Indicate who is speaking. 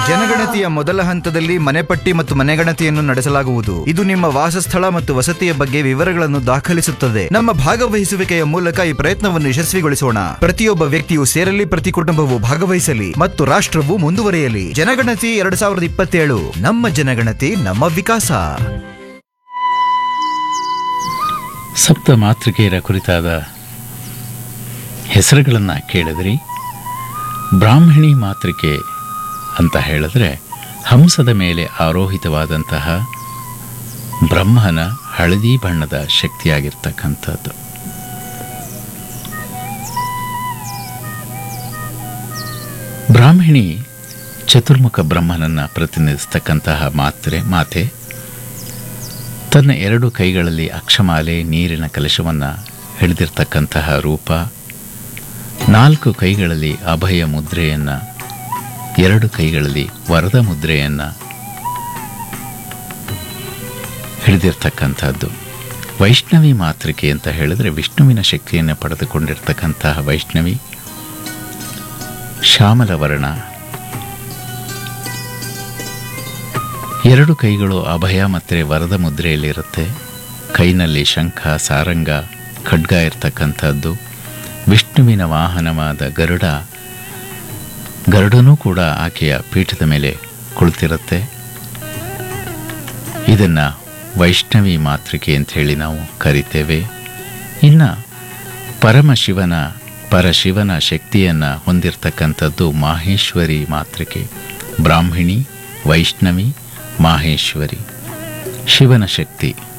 Speaker 1: ಜನಗಣತಿಯ ಮೊದಲ ಹಂತದಲ್ಲಿ ಮನೆಪಟ್ಟಿ ಮತ್ತು ಮನೆಗಣತಿಯನ್ನು ನಡೆಸಲಾಗುವುದು ಇದು ನಿಮ್ಮ ವಾಸಸ್ಥಳ ಮತ್ತು ವಸತಿಯ ಬಗ್ಗೆ ವಿವರಗಳನ್ನು ದಾಖಲಿಸುತ್ತದೆ ನಮ್ಮ ಭಾಗವಹಿಸುವಿಕೆಯ ಮೂಲಕ ಈ ಪ್ರಯತ್ನವನ್ನು ಯಶಸ್ವಿಗೊಳಿಸೋಣ ಪ್ರತಿಯೊಬ್ಬ ವ್ಯಕ್ತಿಯು ಸೇರಲಿ ಪ್ರತಿ ಕುಟುಂಬವು ಭಾಗವಹಿಸಲಿ ಮತ್ತು ರಾಷ್ಟ್ರವು ಮುಂದುವರಿಯಲಿ ಜನಗಣತಿ ಎರಡ್ ಸಾವಿರದ ಇಪ್ಪತ್ತೇಳು ನಮ್ಮ ಜನಗಣತಿ ನಮ್ಮ ವಿಕಾಸ
Speaker 2: ಸಪ್ತ ಮಾತೃಕೆಯರ ಕುರಿತಾದ ಹೆಸರುಗಳನ್ನು ಕೇಳಿದ್ರಿ ಬ್ರಾಹ್ಮಣಿ ಮಾತೃಕೆ ಅಂತ ಹೇಳಿದ್ರೆ ಹಂಸದ ಮೇಲೆ ಆರೋಹಿತವಾದಂತಹ ಬ್ರಹ್ಮನ ಹಳದಿ ಬಣ್ಣದ ಶಕ್ತಿಯಾಗಿರ್ತಕ್ಕಂಥದ್ದು ಬ್ರಾಹ್ಮಣಿ ಚತುರ್ಮುಖ ಬ್ರಹ್ಮನನ್ನು ಪ್ರತಿನಿಧಿಸ್ತಕ್ಕಂತಹ ಮಾತ್ರೆ ಮಾತೆ ತನ್ನ ಎರಡು ಕೈಗಳಲ್ಲಿ ಅಕ್ಷಮಾಲೆ ನೀರಿನ ಕಲಶವನ್ನು ಹಿಡಿದಿರ್ತಕ್ಕಂತಹ ರೂಪ ನಾಲ್ಕು ಕೈಗಳಲ್ಲಿ ಅಭಯ ಮುದ್ರೆಯನ್ನು ಎರಡು ಕೈಗಳಲ್ಲಿ ವರದ ಮುದ್ರೆಯನ್ನು ಹಿಡಿದಿರ್ತಕ್ಕಂಥದ್ದು ವೈಷ್ಣವಿ ಮಾತೃಕೆ ಅಂತ ಹೇಳಿದ್ರೆ ವಿಷ್ಣುವಿನ ಶಕ್ತಿಯನ್ನು ಪಡೆದುಕೊಂಡಿರ್ತಕ್ಕಂತಹ ವೈಷ್ಣವಿ ಶ್ಯಾಮಲ ವರ್ಣ ಎರಡು ಕೈಗಳು ಅಭಯ ಮತ್ತು ವರದ ಮುದ್ರೆಯಲ್ಲಿರುತ್ತೆ ಕೈನಲ್ಲಿ ಶಂಖ ಸಾರಂಗ ಖಡ್ಗ ಇರ್ತಕ್ಕಂಥದ್ದು ವಿಷ್ಣುವಿನ ವಾಹನವಾದ ಗರುಡ ಗರುಡನೂ ಕೂಡ ಆಕೆಯ ಪೀಠದ ಮೇಲೆ ಕುಳಿತಿರುತ್ತೆ ಇದನ್ನು ವೈಷ್ಣವಿ ಮಾತೃಕೆ ಅಂತ ಹೇಳಿ ನಾವು ಕರಿತೇವೆ ಇನ್ನು ಪರಮಶಿವನ ಪರಶಿವನ ಶಕ್ತಿಯನ್ನು ಹೊಂದಿರತಕ್ಕಂಥದ್ದು ಮಾಹೇಶ್ವರಿ ಮಾತೃಕೆ ಬ್ರಾಹ್ಮಿಣಿ ವೈಷ್ಣವಿ ಮಾಹೇಶ್ವರಿ ಶಿವನ ಶಕ್ತಿ